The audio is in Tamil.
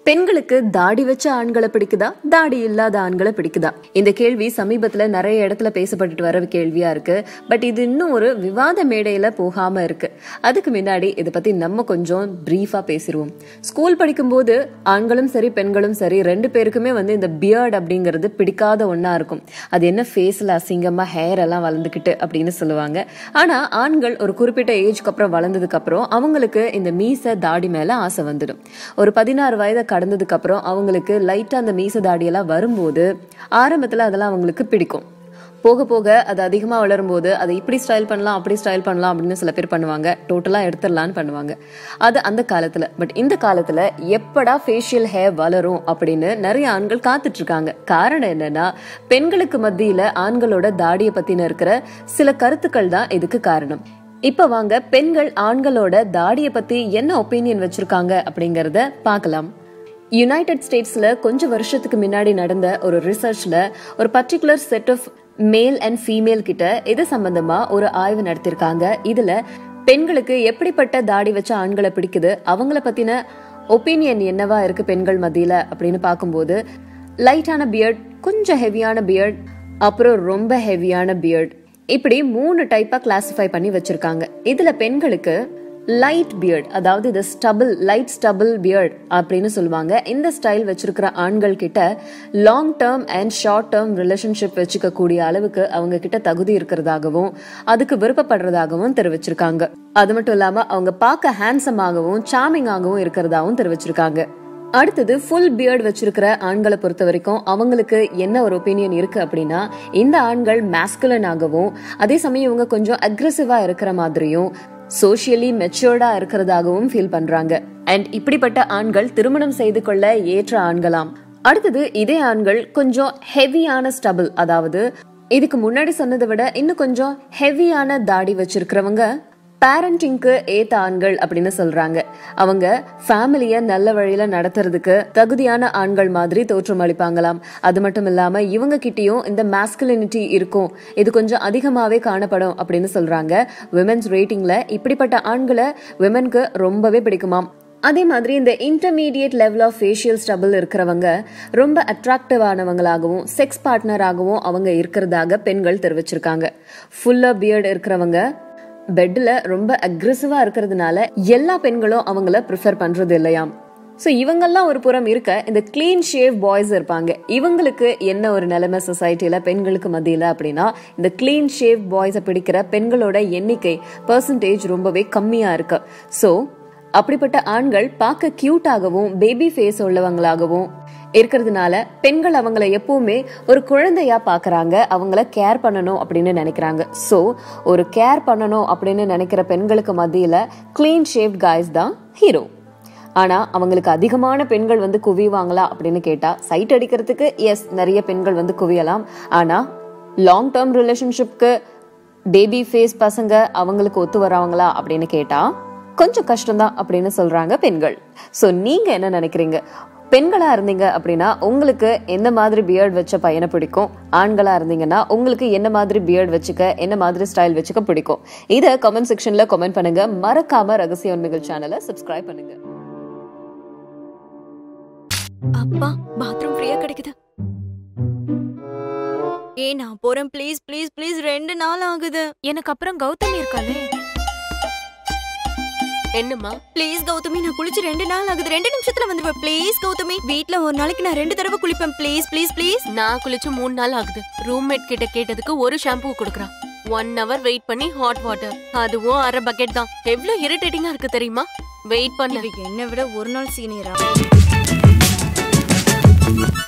பெண்களுக்கு தாடி வச்ச ஆண்களை பிடிக்குதா தாடி இல்லாத ஆண்களை பிடிக்குதா இந்த கேள்வி சமீபத்துல நிறைய இடத்துல பேசப்பட்டுட்டு வர கேள்வியா இருக்கு பட் இது இன்னும் ஒரு விவாத மேடையில போகாம இருக்கு அதுக்கு முன்னாடி இதை பத்தி நம்ம கொஞ்சம் பிரீஃபா பேசிடுவோம் ஸ்கூல் படிக்கும்போது ஆண்களும் சரி பெண்களும் சரி ரெண்டு பேருக்குமே வந்து இந்த பியர்ட் அப்படிங்கிறது பிடிக்காத ஒண்ணா இருக்கும் அது என்ன ஃபேஸ்ல அசிங்கமா ஹேர் எல்லாம் வளர்ந்துக்கிட்டு அப்படின்னு சொல்லுவாங்க ஆனா ஆண்கள் ஒரு குறிப்பிட்ட ஏஜ்க்கு அப்புறம் வளர்ந்ததுக்கு அப்புறம் அவங்களுக்கு இந்த மீச தாடி மேல ஆசை வந்துடும் ஒரு பதினாறு வயதை கடந்ததுக்கு அப்புறம் அவங்களுக்கு லைட்டா அந்த மீச தாடியெல்லாம் வரும்போது ஆரம்பத்துல அதெல்லாம் அவங்களுக்கு பிடிக்கும் போக போக அது அதிகமாக வளரும்போது அதை இப்படி ஸ்டைல் பண்ணலாம் அப்படி ஸ்டைல் பண்ணலாம் அப்படின்னு சில பேர் பண்ணுவாங்க டோட்டலாக எடுத்துடலான்னு பண்ணுவாங்க அது அந்த காலத்தில் பட் இந்த காலத்தில் எப்படா ஃபேஷியல் ஹேர் வளரும் அப்படின்னு நிறைய ஆண்கள் காத்துட்டு இருக்காங்க காரணம் என்னன்னா பெண்களுக்கு மத்தியில் ஆண்களோட தாடியை பற்றின இருக்கிற சில கருத்துக்கள் தான் இதுக்கு காரணம் இப்ப வாங்க பெண்கள் ஆண்களோட தாடியை பத்தி என்ன ஒப்பீனியன் வச்சிருக்காங்க அப்படிங்கறத பார்க்கலாம் யுனைடெட் ஸ்டேட்ஸ்ல கொஞ்சம் வருஷத்துக்கு முன்னாடி நடந்த ஒரு ரிசர்ச்ல ஒரு particular set of male and female கிட்ட இது சம்பந்தமா ஒரு ஆய்வு நடத்திருக்காங்க இதுல பெண்களுக்கு எப்படிப்பட்ட தாடி வச்ச ஆண்களை பிடிக்குது அவங்கள பத்தின ஒப்பீனியன் என்னவா இருக்கு பெண்கள் மத்தியில அப்படின்னு பார்க்கும்போது லைட்டான பியர்ட் கொஞ்சம் ஹெவியான பியர்ட் அப்புறம் ரொம்ப ஹெவியான பியர்ட் இப்படி மூணு டைப்பா கிளாசிஃபை பண்ணி வச்சிருக்காங்க இதுல பெண்களுக்கு லைட் பியர்ட் அதாவது இது ஸ்டபிள் லைட் ஸ்டபிள் பியர்ட் அப்படின்னு சொல்லுவாங்க இந்த ஸ்டைல் வச்சிருக்கிற ஆண்கள் கிட்ட long term and short term relationship வச்சுக்க கூடிய அளவுக்கு அவங்க கிட்ட தகுதி இருக்கிறதாகவும் அதுக்கு விருப்பப்படுறதாகவும் தெரிவிச்சிருக்காங்க அது மட்டும் இல்லாம அவங்க பார்க்க ஹேண்ட்ஸமாகவும் சாமிங்காகவும் இருக்கிறதாவும் தெரிவிச்சிருக்காங்க அடுத்தது ஃபுல் பியர்ட் வச்சிருக்கிற ஆண்களை பொறுத்த வரைக்கும் அவங்களுக்கு என்ன ஒரு ஒப்பீனியன் இருக்கு அப்படின்னா இந்த ஆண்கள் மேஸ்குலன் ஆகவும் அதே சமயம் இவங்க கொஞ்சம் அக்ரெசிவா இருக்கிற மாதிரியும் சோசியலி மெச்சூர்டா இருக்கிறதாகவும் ஃபீல் பண்றாங்க அண்ட் இப்படிப்பட்ட ஆண்கள் திருமணம் செய்து கொள்ள ஏற்ற ஆண்களாம் அடுத்தது இதே ஆண்கள் கொஞ்சம் ஹெவியான ஸ்டபிள் அதாவது இதுக்கு முன்னாடி சொன்னதை விட இன்னும் கொஞ்சம் ஹெவியான தாடி வச்சிருக்கிறவங்க பேரண்டிங்க்கு ஏத்த ஆண்கள் அப்படின்னு சொல்றாங்க அவங்க ஃபேமிலிய நல்ல வழியில நடத்துறதுக்கு தகுதியான ஆண்கள் மாதிரி தோற்றம் அளிப்பாங்களாம் அது மட்டும் இல்லாம இவங்க கிட்டயும் இந்த மாஸ்குலினிட்டி இருக்கும் இது கொஞ்சம் அதிகமாவே காணப்படும் அப்படின்னு சொல்றாங்க விமென்ஸ் ரேட்டிங்ல இப்படிப்பட்ட ஆண்களை விமென்க்கு ரொம்பவே பிடிக்குமாம் அதே மாதிரி இந்த intermediate level of facial stubble இருக்கிறவங்க ரொம்ப அட்ராக்டிவ் ஆனவங்களாகவும் செக்ஸ் பார்ட்னராகவும் அவங்க இருக்கிறதாக பெண்கள் தெரிவிச்சிருக்காங்க ஃபுல்லா பியர்டு இருக்கிறவங்க பெட்ல ரொம்ப அக்ரெசிவா இருக்கிறதுனால எல்லா பெண்களும் அவங்கள ப்ரிஃபர் பண்றது இல்லையாம் ஸோ இவங்கெல்லாம் ஒரு புறம் இருக்க இந்த கிளீன் ஷேவ் பாய்ஸ் இருப்பாங்க இவங்களுக்கு என்ன ஒரு நிலைமை சொசைட்டில பெண்களுக்கு மத்தியில அப்படின்னா இந்த கிளீன் ஷேவ் பாய்ஸை பிடிக்கிற பெண்களோட எண்ணிக்கை பர்சன்டேஜ் ரொம்பவே கம்மியா இருக்கு ஸோ அப்படிப்பட்ட ஆண்கள் பார்க்க கியூட்டாகவும் பேபி ஃபேஸ் உள்ளவங்களாகவும் இருக்கிறதுனால பெண்கள் அவங்கள எப்பவுமே ஒரு குழந்தையா பாக்குறாங்க அவங்கள கேர் பண்ணணும் அப்படின்னு நினைக்கிறாங்க ஸோ ஒரு கேர் பண்ணணும் அப்படின்னு நினைக்கிற பெண்களுக்கு மத்தியில கிளீன் ஷேவ்ட் காய்ஸ் தான் ஹீரோ ஆனா அவங்களுக்கு அதிகமான பெண்கள் வந்து குவிவாங்களா அப்படின்னு கேட்டா சைட் அடிக்கிறதுக்கு எஸ் நிறைய பெண்கள் வந்து குவியலாம் ஆனா லாங் டேர்ம் ரிலேஷன்ஷிப்க்கு பேபி ஃபேஸ் பசங்க அவங்களுக்கு ஒத்து வராங்களா அப்படின்னு கேட்டா கொஞ்சம் கஷ்டம்தான் அப்படின்னு சொல்றாங்க பெண்கள் ஸோ நீங்க என்ன நினைக்கிறீங்க பெண்களா இருந்தீங்க அப்படின்னா உங்களுக்கு எந்த மாதிரி பியர்ட் வச்ச பையனை பிடிக்கும் ஆண்களா இருந்தீங்கன்னா உங்களுக்கு என்ன மாதிரி பியர்ட் வச்சுக்க என்ன மாதிரி ஸ்டைல் வச்சுக்க பிடிக்கும் இதை கமெண்ட் செக்ஷன்ல கமெண்ட் பண்ணுங்க மறக்காம ரகசிய உண்மைகள் சேனலை சப்ஸ்கிரைப் பண்ணுங்க அப்பா பாத்ரூம் ஃப்ரீயா கிடைக்குது ஏ நான் போறேன் ப்ளீஸ் ப்ளீஸ் ப்ளீஸ் ரெண்டு நாள் ஆகுது எனக்கு அப்புறம் கௌதமி இருக்காளே என்னம்மா ப்ளீஸ் கௌதமி நான் குளிச்சு ரெண்டு நாள் ஆகுது ரெண்டு நிமிஷத்துல வந்துருவேன் ப்ளீஸ் கௌதமி வீட்ல ஒரு நாளைக்கு நான் ரெண்டு தடவை குளிப்பேன் ப்ளீஸ் ப்ளீஸ் ப்ளீஸ் நான் குளிச்சு மூணு நாள் ஆகுது ரூம்மேட் கிட்ட கேட்டதுக்கு ஒரு ஷாம்பு கொடுக்குறான் ஒன் ஹவர் வெயிட் பண்ணி ஹாட் வாட்டர் அதுவும் அரை பக்கெட் தான் எவ்வளவு இரிட்டேட்டிங்கா இருக்கு தெரியுமா வெயிட் பண்ண இவ என்னை விட ஒரு நாள் சீனியரா